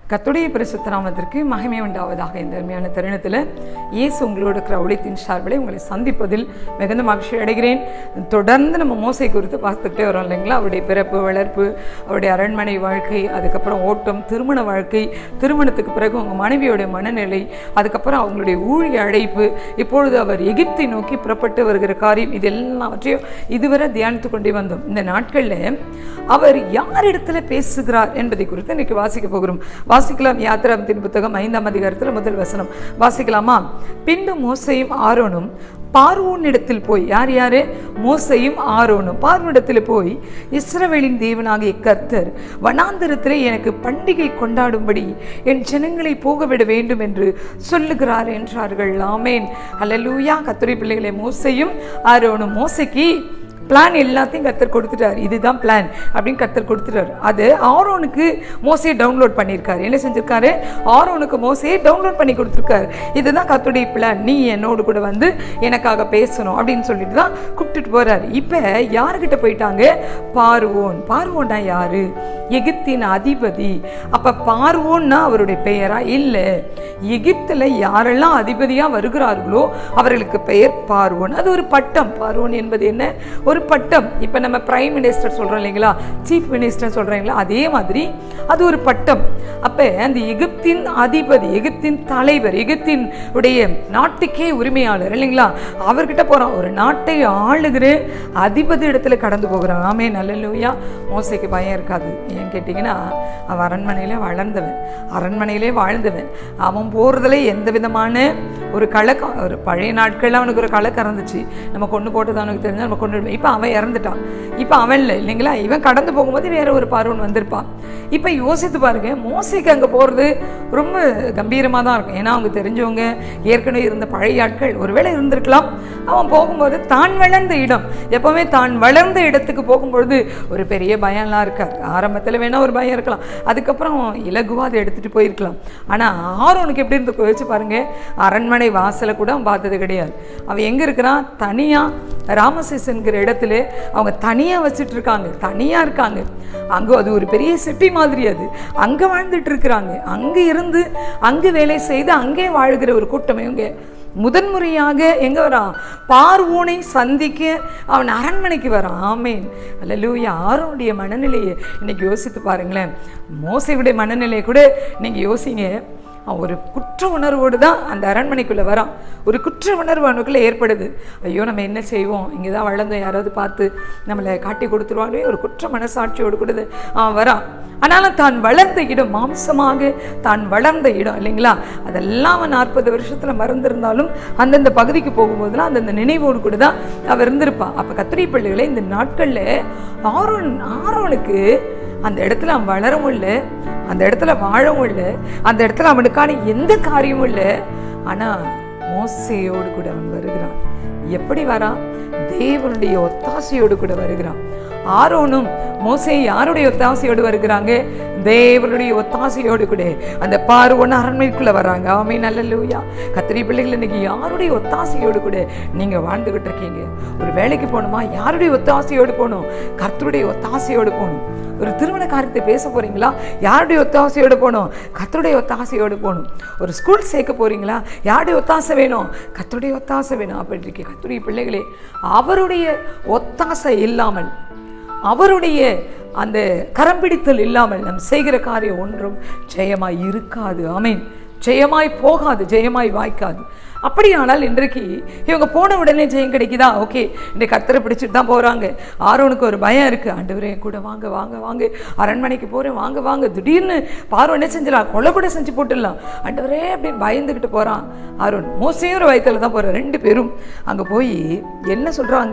கத்துடைய பரிசுத்த நாமத்திற்கு மகிமை உண்டாவதாக இந்த அருமையான தருணத்தில் இயேசு உங்களோட இருக்கிற ஒளித்தின் சார்பில் உங்களை சந்திப்பதில் மிகுந்த மகிழ்ச்சி அடைகிறேன் தொடர்ந்து நம்ம மோசை குறித்து பார்த்துக்கிட்டே வரோம் இல்லைங்களா அவருடைய பிறப்பு வளர்ப்பு அவருடைய அரண்மனை வாழ்க்கை அதுக்கப்புறம் ஓட்டம் திருமண வாழ்க்கை திருமணத்துக்கு பிறகு உங்கள் மனைவியோட மனநிலை அதுக்கப்புறம் அவங்களுடைய ஊழிய அழைப்பு இப்பொழுது அவர் எகிப்தை நோக்கி புறப்பட்டு வருகிற காரியம் இது எல்லாவற்றையும் இதுவரை தியானித்து கொண்டே வந்தோம் இந்த நாட்களில் அவர் யாரிடத்துல பேசுகிறார் என்பதை குறித்து இன்னைக்கு வாசிக்க போகிறோம் வாசிக்கலாம் யாத்திராமத்தின் புத்தகம் ஐந்தாம் அதிகாரத்தில் முதல் வசனம் வாசிக்கலாமா பின்பு மோசையும் ஆரோனும் பார்வோனிடத்தில் போய் யார் யாரு மோசையும் ஆரோனும் பார்வோனிடத்தில் போய் இஸ்ரவேலின் தேவனாகிய கர்த்தர் வனாந்தரத்திலே எனக்கு பண்டிகை கொண்டாடும்படி என் ஜனங்களை போகவிட வேண்டும் என்று சொல்லுகிறார் என்றார்கள் ஆமேன் அல்லலூயா கத்துரை பிள்ளைகளை மோசையும் ஆரோனும் மோசைக்கு பிளான் எல்லாத்தையும் கத்தர் கொடுத்துட்டார் இதுதான் பிளான் அப்படின்னு கத்தர் கொடுத்துட்டார் அது ஆரோனுக்கு மோசையை டவுன்லோட் பண்ணியிருக்காரு என்ன செஞ்சிருக்காரு ஆரோனுக்கு மோசையை டவுன்லோட் பண்ணி கொடுத்துருக்காரு இதுதான் கத்துடைய பிளான் நீ என்னோடு கூட வந்து எனக்காக பேசணும் அப்படின்னு சொல்லிட்டு தான் கூப்பிட்டுட்டு போறாரு இப்போ யாருக்கிட்ட போயிட்டாங்க பார்வோன் பார்வோன்னா யாரு எகிப்தின் அதிபதி அப்ப பார்வோன்னா அவருடைய பெயரா இல்லை எகிப்தில் யாரெல்லாம் அதிபதியாக வருகிறார்களோ அவர்களுக்கு பெயர் பார்வோன் அது ஒரு பட்டம் பார்வோன் என்பது என்ன ஒரு பட்டம் இப்போ நம்ம பிரைம் மினிஸ்டர் சொல்கிறோம் இல்லைங்களா சீஃப் மினிஸ்டர் சொல்கிறீங்களா அதே மாதிரி அது ஒரு பட்டம் அப்போ அந்த எகிப்தின் அதிபதி எகிப்தின் தலைவர் எகிப்தின் உடைய நாட்டுக்கே உரிமையாளர் இல்லைங்களா அவர்கிட்ட போகிறான் ஒரு நாட்டை ஆளுகிற அதிபதி இடத்துல கடந்து போகிறான் ஆமே நல்லலூயா மோசைக்கு பயம் இருக்காது ஏன்னு கேட்டிங்கன்னா அவன் அரண்மனையிலே வளர்ந்தவன் அரண்மனையிலே வாழ்ந்தவன் அவன் போகிறதுல எந்த விதமான ஒரு கலக்கம் ஒரு பழைய நாட்களில் அவனுக்கு ஒரு கலக்கம் இருந்துச்சு நம்ம கொண்டு போட்டது அவனுக்கு தெரிஞ்சு நம்ம கொண்டு இப்போ அவன் இறந்துட்டான் இப்போ அவன் இல்லை இல்லைங்களா இவன் கடந்து போகும்போது வேற ஒரு பார்வன் வந்திருப்பான் இப்போ யோசித்து பாருங்க மோசைக்கு அங்கே போகிறது ரொம்ப கம்பீரமாக தான் இருக்கும் ஏன்னா அவங்க தெரிஞ்சவங்க ஏற்கனவே இருந்த பழைய ஆட்கள் ஒருவேளை இருந்திருக்கலாம் அவன் போகும்போது தான் வளர்ந்த இடம் எப்பவுமே தான் வளர்ந்த இடத்துக்கு போகும்பொழுது ஒரு பெரிய பயம்லாம் இருக்காது ஆரம்பத்தில் வேணால் ஒரு பயம் இருக்கலாம் அதுக்கப்புறம் இலகுவாக அதை எடுத்துகிட்டு போயிருக்கலாம் ஆனால் ஆரோனுக்கு எப்படி இருந்து வச்சு பாருங்க அரண்மனை வாசலை கூட அவன் பார்த்தது கிடையாது அவன் எங்கே இருக்கிறான் தனியாக ராமசேசன்கிற இடத்துல அவங்க தனியாக வச்சுட்டு இருக்காங்க தனியாக இருக்காங்க அங்கே அது ஒரு பெரிய சிட்டி மாதிரி அது அங்கே வாழ்ந்துட்டு இருக்கிறாங்க அங்கே இருந்து அங்கே வேலை செய்து அங்கே வாழ்கிற ஒரு கூட்டம் இவங்க முதன்முறையாக எங்கே வரான் பார்வோனை சந்திக்க அவன் அரண்மனைக்கு வரான் ஆமேன் அல்லலூ யாருடைய மனநிலையை இன்னைக்கு யோசித்து பாருங்களேன் மோசையுடைய மனநிலையை கூட நீங்கள் யோசிங்க அவன் ஒரு குற்ற உணர்வோடு தான் அந்த அரண்மனைக்குள்ளே வரான் ஒரு குற்ற உணர்வு அவனுக்குள்ளே ஏற்படுது ஐயோ நம்ம என்ன செய்வோம் இங்கே தான் வளர்ந்தோம் யாராவது பார்த்து நம்மளை காட்டி கொடுத்துருவாங்களே ஒரு குற்ற மனசாட்சியோடு கொடுது அவன் வரான் ஆனாலும் தான் வளர்ந்த இடம் மாம்சமாக தான் வளர்ந்த இடம் இல்லைங்களா அதெல்லாம் அவன் நாற்பது வருஷத்தில் மறந்திருந்தாலும் அந்தந்த பகுதிக்கு போகும்போதெல்லாம் அந்தந்த நினைவோடு கூட தான் அவன் இருந்திருப்பான் அப்போ கத்திரி பிள்ளைகளை இந்த நாட்களில் ஆரோன் ஆரோனுக்கு அந்த இடத்துல அவன் வளரவும் இல்லை அந்த இடத்துல வாழவும் இல்லை அந்த இடத்துல அவனுக்கான எந்த காரியமும் இல்லை ஆனால் மோசையோடு கூட அவன் வருகிறான் எப்படி வரான் தேவனுடைய ஒத்தாசையோடு கூட வருகிறான் ஆரோனும் மோசை யாருடைய ஒத்தாசையோடு வருகிறாங்க தேவனுடைய ஒத்தாசையோடு கூட அந்த பார்வன் அரண்மனைக்குள்ள வராங்க ஆமே நல்ல லூயா கத்திரி பிள்ளைகள் இன்னைக்கு யாருடைய ஒத்தாசையோடு கூட நீங்க வாழ்ந்துகிட்டு இருக்கீங்க ஒரு வேலைக்கு போகணுமா யாருடைய ஒத்தாசையோடு போகணும் கர்த்தருடைய ஒத்தாசையோடு போகணும் ஒரு திருமண காரியத்தை பேச போறீங்களா யாருடைய ஒத்தாசையோடு போகணும் கத்தருடைய ஒத்தாசையோடு போகணும் ஒரு ஸ்கூல் சேர்க்க போறீங்களா யாருடைய ஒத்தாசை வேணும் கத்தருடைய ஒத்தாசை வேணும் அப்படி இருக்கே கத்துடைய பிள்ளைகளே அவருடைய ஒத்தாசை இல்லாமல் அவருடைய அந்த கரம்பிடித்தல் இல்லாமல் நம் செய்கிற காரியம் ஒன்றும் ஜெயமாய் இருக்காது ஆமீன் ஜெயமாய் போகாது ஜெயமாய் வாய்க்காது அப்படியானால் இன்றைக்கு இவங்க போன உடனே ஜெயம் கிடைக்குதா ஓகே இந்த கத்தரை பிடிச்சிட்டு தான் போகிறாங்க ஆரோனுக்கு ஒரு பயம் இருக்குது ஆண்டவரே கூட வாங்க வாங்க வாங்க அரண்மனைக்கு போகிறேன் வாங்க வாங்க திடீர்னு பார்வை என்ன செஞ்சிடலாம் கொலை கூட செஞ்சு போட்டுடலாம் ஆண்டவரே அப்படின்னு பயந்துக்கிட்டு போகிறான் ஆரோன் மோசையும் ஒரு வயத்தில் தான் போகிறார் ரெண்டு பேரும் அங்கே போய் என்ன சொல்கிறாங்க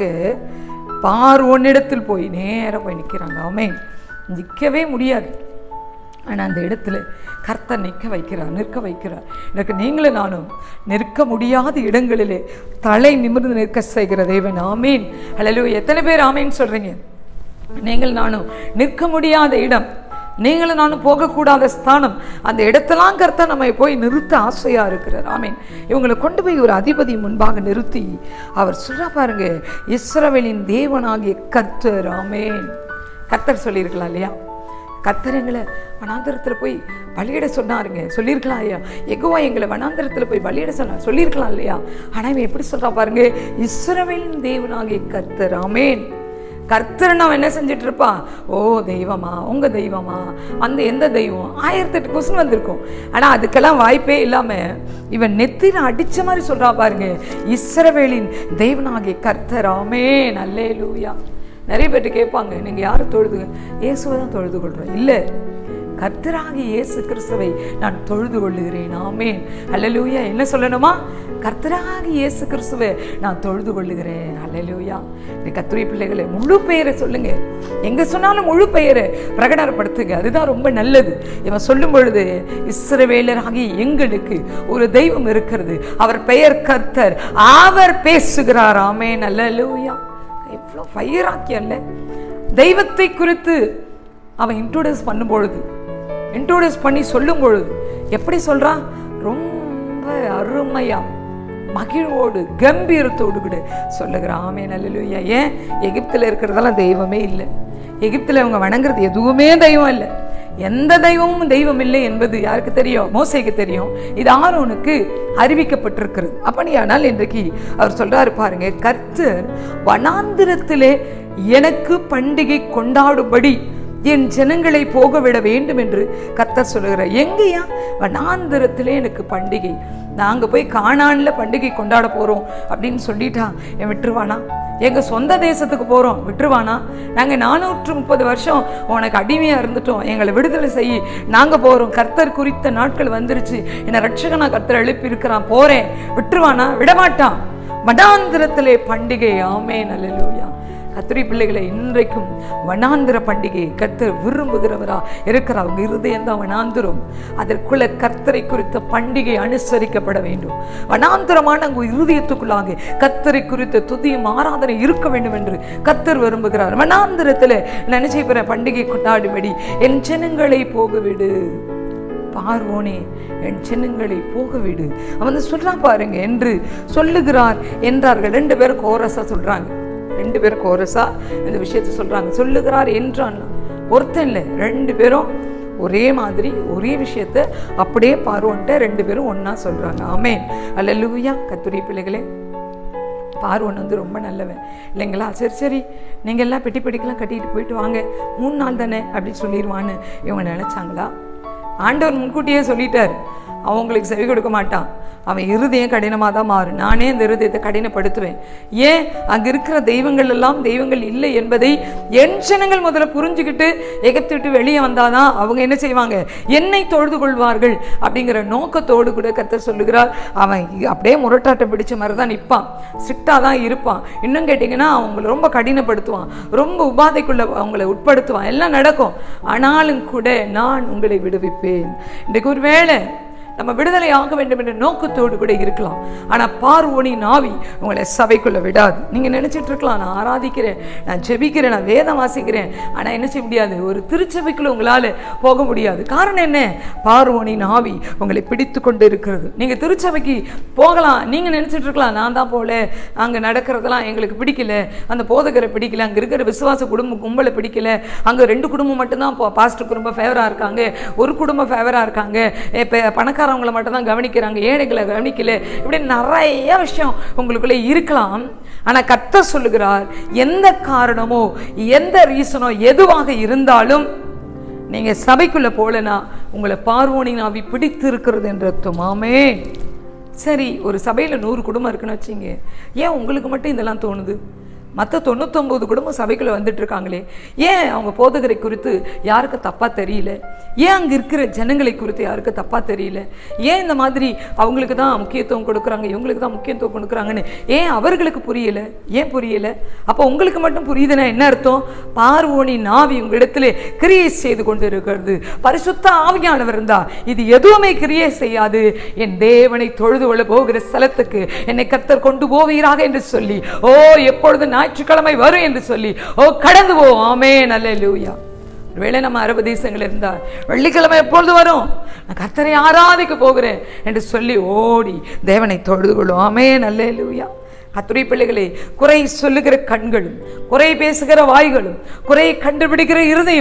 பார்வோனிடத்தில் போய் நேராக போய் நிற்கிறாங்க அவமே நிற்கவே முடியாது ஆனால் அந்த இடத்துல கர்த்தர் நிற்க வைக்கிறார் நிற்க வைக்கிறார் எனக்கு நீங்களும் நானும் நிற்க முடியாத இடங்களிலே தலை நிமிர்ந்து நிற்க செய்கிற தேவன் ஆமீன் அல்ல எத்தனை பேர் ஆமீன் சொல்கிறீங்க நீங்கள் நானும் நிற்க முடியாத இடம் நீங்களும் நானும் போகக்கூடாத ஸ்தானம் அந்த இடத்தெல்லாம் கர்த்தர் நம்மை போய் நிறுத்த ஆசையா இருக்கிறார் ஆமீன் இவங்களை கொண்டு போய் ஒரு அதிபதி முன்பாக நிறுத்தி அவர் சொல்ல பாருங்க இஸ்ரவேலின் தேவனாகிய கர்த்தர் ஆமேன் கர்த்தர் சொல்லியிருக்கலாம் இல்லையா கர்த்தர் எங்களை வனாந்திரத்தில் போய் பலியிட சொன்னாருங்க சொல்லியிருக்கலாம் ஐயா எகுவா எங்களை வனாந்திரத்தில் போய் பலியிட சொன்னார் சொல்லியிருக்கலாம் இல்லையா ஆனால் இவன் எப்படி சொல்றா பாருங்க இஸ்ரவேலின் தேவனாகிய கர்த்தர் ஆமென் கர்த்தர் அவன் என்ன செஞ்சுட்டு இருப்பான் ஓ தெய்வமா உங்க தெய்வமா அந்த எந்த தெய்வம் ஆயிரத்தெட்டு கொஸ்டின் வந்திருக்கும் ஆனா அதுக்கெல்லாம் வாய்ப்பே இல்லாம இவன் நெத்தில அடிச்ச மாதிரி சொல்றா பாருங்க இஸ்ரவேலின் தெய்வனாகிய கர்த்தர் ஆமென் அல்லேலூயா நிறைய பேர்ட்டு கேட்பாங்க நீங்க யாரை தொழுது இயேசுவை தான் தொழுது கொள்றோம் இல்லை கர்த்தராகிய இயேசு கிறிஸ்துவை நான் தொழுது கொள்ளுகிறேன் ஆமேன் அல்லேலூயா என்ன சொல்லணுமா கர்த்தராகிய இயேசு கிறிஸ்துவை நான் தொழுது கொள்ளுகிறேன் அல்லேலூயா இந்த கத்துரை பிள்ளைகளை முழு பெயரை சொல்லுங்க எங்க சொன்னாலும் முழு பெயரை பிரகடனப்படுத்துங்க அதுதான் ரொம்ப நல்லது இவன் சொல்லும் பொழுது இஸ்ரவேலராகிய எங்களுக்கு ஒரு தெய்வம் இருக்கிறது அவர் பெயர் கர்த்தர் அவர் பேசுகிறார் ஆமேன் அல்லேலூயா எவ்வளோ ஃபயராக்கியல்ல தெய்வத்தை குறித்து அவன் இன்ட்ரோடியூஸ் பண்ணும் பொழுது இன்ட்ரோடியூஸ் பண்ணி சொல்லும் பொழுது எப்படி சொல்றான் ரொம்ப அருமையா மகிழ்வோடு கம்பீரத்தோடு கூட சொல்லுகிறான் ஆமே நல்லலுயா ஏன் எகிப்தில் இருக்கிறதெல்லாம் தெய்வமே இல்லை எகிப்தில் அவங்க வணங்குறது எதுவுமே தெய்வம் இல்லை எந்த தெய்வமும் தெய்வம் இல்லை என்பது யாருக்கு தெரியும் மோசைக்கு தெரியும் இது ஆரோனுக்கு அறிவிக்கப்பட்டிருக்கிறது அப்படியானால் இன்றைக்கு அவர் சொல்றாரு பாருங்க கர்த்தர் வனாந்திரத்திலே எனக்கு பண்டிகை கொண்டாடும்படி என் ஜனங்களை போக விட வேண்டும் என்று கர்த்தர் சொல்லுகிறார் எங்கேயா வனாந்திரத்திலே எனக்கு பண்டிகை நாங்க போய் காணான்ல பண்டிகை கொண்டாட போறோம் அப்படின்னு சொல்லிட்டா என் விட்டுருவானா எங்க சொந்த தேசத்துக்கு போறோம் விட்டுருவானா நாங்க நானூற்று முப்பது வருஷம் உனக்கு அடிமையா இருந்துட்டோம் எங்களை விடுதலை செய்ய நாங்க போறோம் கர்த்தர் குறித்த நாட்கள் வந்துருச்சு என்ன ரட்சகனா கர்த்தர் எழுப்பி இருக்கிறான் போறேன் விட்டுருவானா விடமாட்டான் மடாந்திரத்திலே பண்டிகை ஆமே நல்லலூயா கத்திரி பிள்ளைகளை இன்றைக்கும் வனாந்திர பண்டிகையை கர்த்தர் விரும்புகிறவரா இருக்கிற அவங்க இருதயம் தான் வனாந்திரம் அதற்குள்ள கர்த்தரை குறித்த பண்டிகை அனுசரிக்கப்பட வேண்டும் வனாந்திரமான உங்க இருதயத்துக்குள்ளாக கர்த்தரை குறித்த துதியும் ஆராதனை இருக்க வேண்டும் என்று கர்த்தர் விரும்புகிறார் வனாந்திரத்தில் நினைச்சை பெற பண்டிகை கொண்டாடும்படி என் ஜனங்களை போக விடு பார்வோனே என் சின்னங்களை போக விடு அவன் சொல்றான் பாருங்க என்று சொல்லுகிறார் என்றார்கள் ரெண்டு பேரும் கோரஸா சொல்றாங்க ரெண்டு பேரும் கோரஸா இந்த விஷயத்தை சொல்றாங்க சொல்லுகிறார் என்றான் ஒருத்தன் இல்லை ரெண்டு பேரும் ஒரே மாதிரி ஒரே விஷயத்த அப்படியே பார்வோன்ட்ட ரெண்டு பேரும் ஒண்ணா சொல்றாங்க ஆமேன் அல்லேலூயா கத்துரி பிள்ளைகளே பார்வன் வந்து ரொம்ப நல்லவன் இல்லைங்களா சரி சரி நீங்கள் எல்லாம் பெட்டி பெட்டிக்கெல்லாம் கட்டிட்டு போயிட்டு வாங்க மூணு நாள் தானே அப்படின்னு சொல்லிடுவான்னு இவங்க நினச்சாங்களா ஆண்டவர் முன்கூட்டியே சொல்லிட்டார் அவங்களுக்கு செவி கொடுக்க மாட்டான் அவன் இருதயம் கடினமாக தான் மாறும் நானே இந்த இருதயத்தை கடினப்படுத்துவேன் ஏன் அங்கே இருக்கிற தெய்வங்கள் எல்லாம் தெய்வங்கள் இல்லை என்பதை என் ஜனங்கள் முதல்ல புரிஞ்சுக்கிட்டு எகத்து விட்டு வெளியே வந்தாதான் அவங்க என்ன செய்வாங்க என்னை தொழுது கொள்வார்கள் அப்படிங்கிற நோக்கத்தோடு கூட கர்த்தர் சொல்லுகிறார் அவன் அப்படியே முரட்டாட்டம் பிடிச்ச மாதிரி தான் நிற்பான் ஸ்ட்ரிக்டாக தான் இருப்பான் இன்னும் கேட்டிங்கன்னா அவங்களை ரொம்ப கடினப்படுத்துவான் ரொம்ப உபாதைக்குள்ள அவங்களை உட்படுத்துவான் எல்லாம் நடக்கும் ஆனாலும் கூட நான் உங்களை விடுவிப்பேன் இன்றைக்கு ஒரு வேளை நம்ம விடுதலை ஆக வேண்டும் என்ற நோக்கத்தோடு கூட இருக்கலாம் ஆனால் பார்வோனி நாவி உங்களை சபைக்குள்ள விடாது நீங்கள் நினைச்சிட்டு இருக்கலாம் நான் ஆராதிக்கிறேன் நான் ஜெபிக்கிறேன் நான் வேதம் வாசிக்கிறேன் ஆனால் என்ன செய்ய முடியாது ஒரு திருச்சபைக்குள்ள உங்களால் போக முடியாது காரணம் என்ன பார்வோனி நாவி உங்களை பிடித்து கொண்டு இருக்கிறது நீங்கள் திருச்சபைக்கு போகலாம் நீங்கள் நினைச்சிட்டு இருக்கலாம் நான் தான் போல அங்கே நடக்கிறதெல்லாம் எங்களுக்கு பிடிக்கல அந்த போதகரை பிடிக்கல அங்கே இருக்கிற விசுவாச குடும்ப கும்பலை பிடிக்கல அங்கே ரெண்டு குடும்பம் மட்டும்தான் பாஸ்டர் குடும்பம் ஃபேவராக இருக்காங்க ஒரு குடும்பம் ஃபேவராக இருக்காங்க இப்போ பணக்காரவங்களை மட்டும் தான் கவனிக்கிறாங்க ஏழைகளை கவனிக்கல இப்படி நிறைய விஷயம் உங்களுக்குள்ளே இருக்கலாம் ஆனால் கத்த சொல்லுகிறார் எந்த காரணமோ எந்த ரீசனோ எதுவாக இருந்தாலும் நீங்க சபைக்குள்ள போலனா உங்களை பார்வோனின் ஆவி பிடித்து இருக்கிறது என்ற அர்த்தமாமே சரி ஒரு சபையில் நூறு குடும்பம் இருக்குன்னு வச்சிங்க ஏன் உங்களுக்கு மட்டும் இதெல்லாம் தோணுது மற்ற தொண்ணூத்தொம்பது குடும்பம் சபைக்குள்ளே வந்துட்டு இருக்காங்களே ஏன் அவங்க போதகரை குறித்து யாருக்கு தப்பாக தெரியல ஏன் அங்கே இருக்கிற ஜனங்களை குறித்து யாருக்கு தப்பாக தெரியல ஏன் இந்த மாதிரி அவங்களுக்கு தான் முக்கியத்துவம் கொடுக்குறாங்க இவங்களுக்கு தான் முக்கியத்துவம் கொடுக்குறாங்கன்னு ஏன் அவர்களுக்கு புரியல ஏன் புரியல அப்போ உங்களுக்கு மட்டும் புரியுதுன்னா என்ன அர்த்தம் பார்வோனி நாவி உங்களிடத்திலே கிரியை செய்து கொண்டு இருக்கிறது பரிசுத்த ஆவியானவர் இருந்தா இது எதுவுமே கிரியை செய்யாது என் தேவனை தொழுது கொள்ள போகிற ஸ்தலத்துக்கு என்னை கர்த்தர் கொண்டு போவீராக என்று சொல்லி ஓ எப்பொழுது ஞாயிற்றுக்கிழமை வரும் என்று சொல்லி ஓ கடந்து போ ஆமே நல்ல லூயா ஒருவேளை நம்ம அரபு தேசங்கள் இருந்தா வெள்ளிக்கிழமை எப்பொழுது வரும் நான் கர்த்தரை ஆராதிக்க போகிறேன் என்று சொல்லி ஓடி தேவனை தொழுது கொள்ளும் ஆமே நல்ல லூயா கத்துரை பிள்ளைகளே குறை சொல்லுகிற கண்களும் குறை பேசுகிற வாய்களும் குறை கண்டுபிடிக்கிற இருதயம்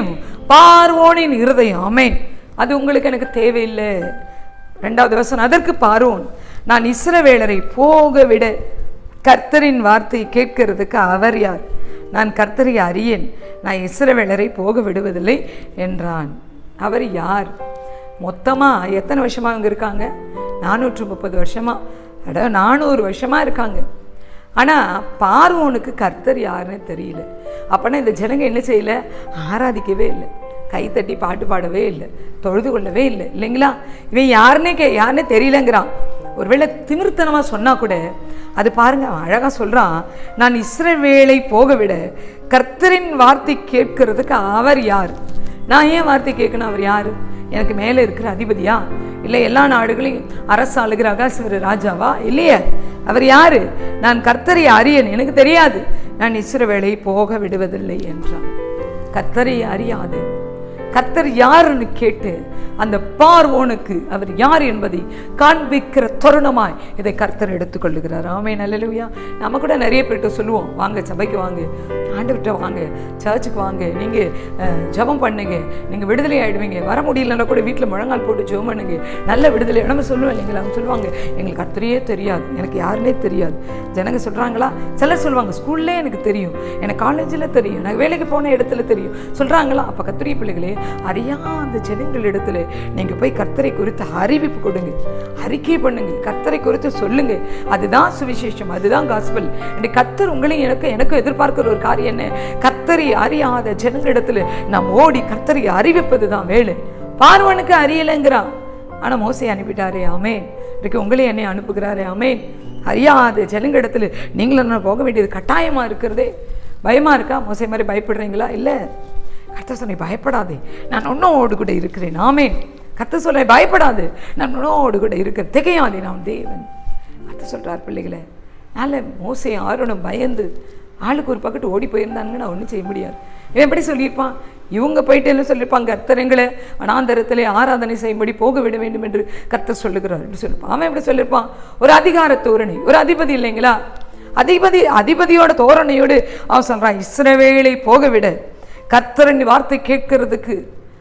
பார்வோனின் இருதயம் ஆமென் அது உங்களுக்கு எனக்கு தேவையில்லை ரெண்டாவது வசனம் அதற்கு பார்வோன் நான் இஸ்ரவேலரை போக விட கர்த்தரின் வார்த்தை கேட்கிறதுக்கு அவர் யார் நான் கர்த்தரை அறியேன் நான் இஸ்ரவேலரை போக விடுவதில்லை என்றான் அவர் யார் மொத்தமா எத்தனை வருஷமா அவங்க இருக்காங்க நானூற்று முப்பது வருஷமா அட நானூறு வருஷமா இருக்காங்க ஆனா பார்வோனுக்கு கர்த்தர் யாருன்னு தெரியல அப்பனா இந்த ஜனங்க என்ன செய்யல ஆராதிக்கவே இல்லை கைத்தட்டி பாட்டு பாடவே இல்லை தொழுது கொள்ளவே இல்லை இல்லைங்களா இவன் யாருன்னே கே யாருன்னே தெரியலங்கிறான் ஒருவேளை திமிர்த்தனமா சொன்னா கூட அது பாருங்க அவன் அழகா சொல்றான் நான் இஸ்ரவேலை போக விட கர்த்தரின் வார்த்தை கேட்கிறதுக்கு அவர் யார் நான் ஏன் வார்த்தை கேட்கணும் அவர் யாரு எனக்கு மேலே இருக்கிற அதிபதியா இல்லை எல்லா நாடுகளையும் அரசாளுகிற அகாசுவர ராஜாவா இல்லையே அவர் யாரு நான் கர்த்தரை அறியன் எனக்கு தெரியாது நான் இஸ்ரவேலை போக விடுவதில்லை என்றான் கர்த்தரை அறியாது கர்த்தர் யாருன்னு கேட்டு அந்த பார்வோனுக்கு அவர் யார் என்பதை காண்பிக்கிற தருணமாய் இதை கர்த்தர் எடுத்துக்கொள்ளுகிறார் ஆமே நல்லலுவியா நம்ம கூட நிறைய பேர்கிட்ட சொல்லுவோம் வாங்க சபைக்கு வாங்க ஆண்டுகிட்ட வாங்க சர்ச்சுக்கு வாங்க நீங்கள் ஜெபம் பண்ணுங்க நீங்கள் விடுதலை ஆயிடுவீங்க வர முடியலன்னா கூட வீட்டில் முழங்கால் போட்டு ஜெபம் பண்ணுங்க நல்ல விடுதலை நம்ம சொல்லுவோம் இல்லைங்களா அவங்க சொல்லுவாங்க எங்களுக்கு கர்த்தரையே தெரியாது எனக்கு யாருன்னே தெரியாது ஜனங்க சொல்கிறாங்களா சிலர் சொல்லுவாங்க ஸ்கூல்லே எனக்கு தெரியும் எனக்கு காலேஜில் தெரியும் எனக்கு வேலைக்கு போன இடத்துல தெரியும் சொல்கிறாங்களா அப்போ கத்திரிய பிள்ளைகளே அறியாத ஜனங்கள் இடத்துல நீங்கள் போய் கர்த்தரை குறித்து அறிவிப்பு கொடுங்க அறிக்கை பண்ணுங்க கர்த்தரை குறித்து சொல்லுங்க அதுதான் சுவிசேஷம் அதுதான் காஸ்பல் இன்னைக்கு கர்த்தர் உங்களையும் எனக்கு எனக்கு எதிர்பார்க்கிற ஒரு காரியம் என்ன கர்த்தரை அறியாத ஜனங்களிடத்துல நாம் ஓடி கர்த்தரை அறிவிப்பது தான் வேலை பார்வனுக்கு அறியலைங்கிறான் ஆனா மோசை அனுப்பிட்டாரே ஆமேன் இன்றைக்கு உங்களையும் என்னை அனுப்புகிறாரே ஆமேன் அறியாத ஜனங்களிடத்துல நீங்களும் நான் போக வேண்டியது கட்டாயமா இருக்கிறதே பயமா இருக்கா மோசை மாதிரி பயப்படுறீங்களா இல்லை கர்த்தர் சொன்னை பயப்படாதே நான் உன்னோடு கூட இருக்கிறேன் ஆமேன் கர்த்தர் சொல்ல பயப்படாது நான் உன்னோடு கூட இருக்கிறேன் திகையாதே நான் தேவன் கர்த்தர் சொல்றார் பிள்ளைகளை நல்ல மோசை ஆரோனும் பயந்து ஆளுக்கு ஒரு பக்கத்து ஓடி போயிருந்தானுங்க நான் ஒன்றும் செய்ய முடியாது இவன் எப்படி சொல்லியிருப்பான் இவங்க போயிட்டு என்ன சொல்லியிருப்பாங்க கர்த்தர் எங்களை அனாந்தரத்திலே ஆராதனை செய்யும்படி போக விட வேண்டும் என்று கர்த்தர் சொல்லுகிறார் என்று சொல்லியிருப்பான் அவன் எப்படி சொல்லியிருப்பான் ஒரு அதிகார தோரணை ஒரு அதிபதி இல்லைங்களா அதிபதி அதிபதியோட தோரணையோடு அவன் சொல்றான் இஸ்ரவேலை போக விட கர்த்தரின் வார்த்தை கேட்கறதுக்கு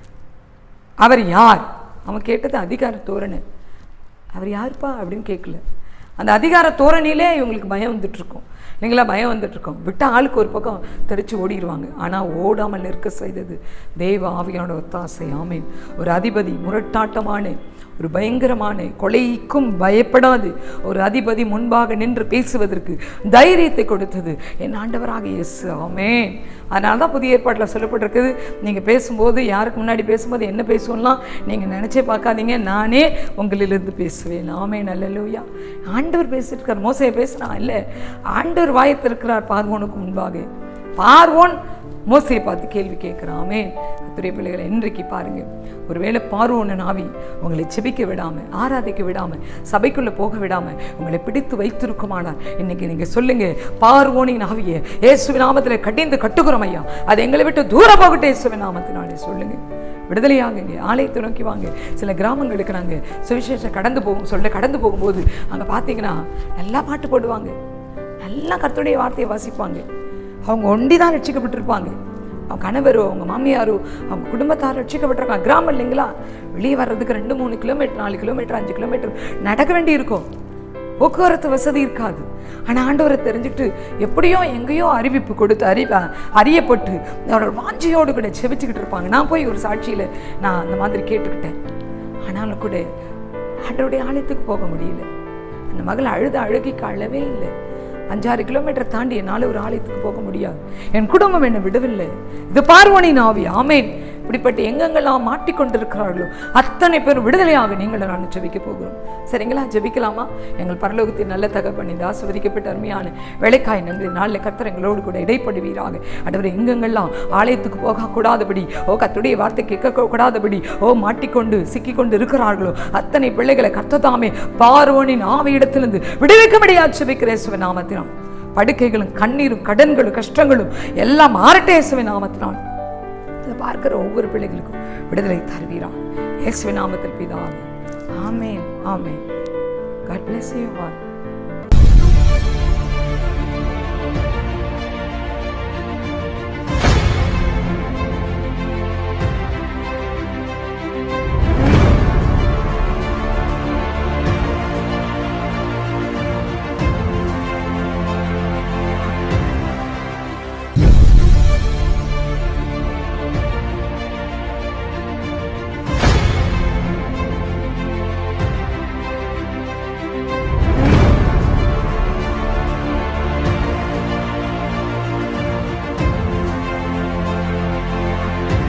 அவர் யார் அவன் கேட்டது அதிகார தோரணை அவர் யாருப்பா அப்படின்னு கேட்கல அந்த அதிகார தோரணையிலே இவங்களுக்கு பயம் வந்துட்டு இருக்கும் இல்லைங்களா பயம் வந்துட்டு இருக்கோம் விட்ட ஆளுக்கு ஒரு பக்கம் தெரிச்சு ஓடிடுவாங்க ஆனால் ஓடாமல் நிற்க செய்தது தெய்வ ஆவியானோட ஒத்தாசை ஆமீன் ஒரு அதிபதி முரட்டாட்டமான ஒரு பயங்கரமான கொலைக்கும் பயப்படாது ஒரு அதிபதி முன்பாக நின்று பேசுவதற்கு தைரியத்தை கொடுத்தது என் ஆண்டவராக இயேசு ஆமென் அதனால தான் புதிய ஏற்பாட்டில் சொல்லப்பட்டிருக்குது நீங்கள் பேசும்போது யாருக்கு முன்னாடி பேசும்போது என்ன பேசுவோம்லாம் நீங்கள் நினச்சே பார்க்காதீங்க நானே உங்களிலிருந்து பேசுவேன் ஆமே நல்லலூயா ஆண்டவர் பேசிட்டு இருக்கார் மோசையை பேசுகிறான் இல்லை ஆண்டவர் வாயத்திருக்கிறார் பார்வோனுக்கு முன்பாக பார்வோன் மோசையை பார்த்து கேள்வி கேட்குறாமே துறை பிள்ளைகளை இன்றைக்கு பாருங்க ஒருவேளை பார்வோன நாவி உங்களை செபிக்க விடாம ஆராதிக்க விடாம சபைக்குள்ள போக விடாம உங்களை பிடித்து வைத்திருக்குமானால் இன்னைக்கு நீங்க சொல்லுங்க பார்வோனின் ஆவியை இயேசுவின் நாமத்துல கட்டிந்து கட்டுகிறோம் ஐயா அது எங்களை விட்டு தூரம் போகட்டும் இயேசுவின் நாமத்தினாலே சொல்லுங்க விடுதலையாகுங்க ஆலயத்தை நோக்கி வாங்க சில கிராமங்களுக்கு நாங்கள் சுவிசேஷம் கடந்து போகும் சொல்ல கடந்து போகும்போது அங்கே பார்த்தீங்கன்னா நல்லா பாட்டு போடுவாங்க நல்லா கர்த்தருடைய வார்த்தையை வாசிப்பாங்க அவங்க ஒண்டி தான் ரட்சிக்கப்பட்டிருப்பாங்க அவங்க கணவரோ அவங்க மாமியாரோ அவங்க குடும்பத்தார் ரட்சிக்கப்பட்டிருக்காங்க கிராமம் இல்லைங்களா வெளியே வர்றதுக்கு ரெண்டு மூணு கிலோமீட்டர் நாலு கிலோமீட்டர் அஞ்சு கிலோமீட்டர் நடக்க வேண்டி இருக்கும் போக்குவரத்து வசதி இருக்காது ஆனால் ஆண்டவரை தெரிஞ்சுக்கிட்டு எப்படியோ எங்கேயோ அறிவிப்பு கொடுத்து அறி அறியப்பட்டு அவரோட வாஞ்சியோடு கூட செபிச்சுக்கிட்டு இருப்பாங்க நான் போய் ஒரு சாட்சியில் நான் அந்த மாதிரி கேட்டுக்கிட்டேன் ஆனாலும் கூட ஆண்டவருடைய ஆலயத்துக்கு போக முடியல அந்த மகள் அழுத அழுகைக்கு அழவே இல்லை அஞ்சாறு கிலோமீட்டர் தாண்டி என்னால் ஒரு ஆலயத்துக்கு போக முடியாது என் குடும்பம் என்னை விடவில்லை இது பார்வனின் ஆவி ஆமேன் இப்படிப்பட்ட எங்கெங்கெல்லாம் மாட்டிக்கொண்டிருக்கிறார்களோ அத்தனை பேர் விடுதலையாக நீங்கள் நான் ஜெபிக்க போகிறோம் சரிங்களா ஜெபிக்கலாமா எங்கள் பரலோகத்தின் நல்ல தகப்பன் இந்த ஆசிர்வதிக்கப்பட்ட அருமையான வேலைக்காய் நன்றி நாளில் கர்த்தர் எங்களோடு கூட இடைப்படுவீராக அடவர் எங்கெங்கெல்லாம் ஆலயத்துக்கு போகக்கூடாதபடி ஓ கத்துடைய வார்த்தை கேட்க கூடாதபடி ஓ மாட்டிக்கொண்டு சிக்கிக்கொண்டு இருக்கிறார்களோ அத்தனை பிள்ளைகளை கர்த்ததாமே பார்வோனின் ஆவியிடத்திலிருந்து விடுவிக்க முடியாது ஜெபிக்கிறேன் நாமத்தினால் படுக்கைகளும் கண்ணீரும் கடன்களும் கஷ்டங்களும் எல்லாம் மாறட்டே இயேசுவின் நாமத்தினால் இதை பார்க்கிற ஒவ்வொரு பிள்ளைகளுக்கும் விடுதலை தருவீரான் இயேசுவின் நாமத்தில் பிதாவே ஆமேன் ஆமேன் God bless you all.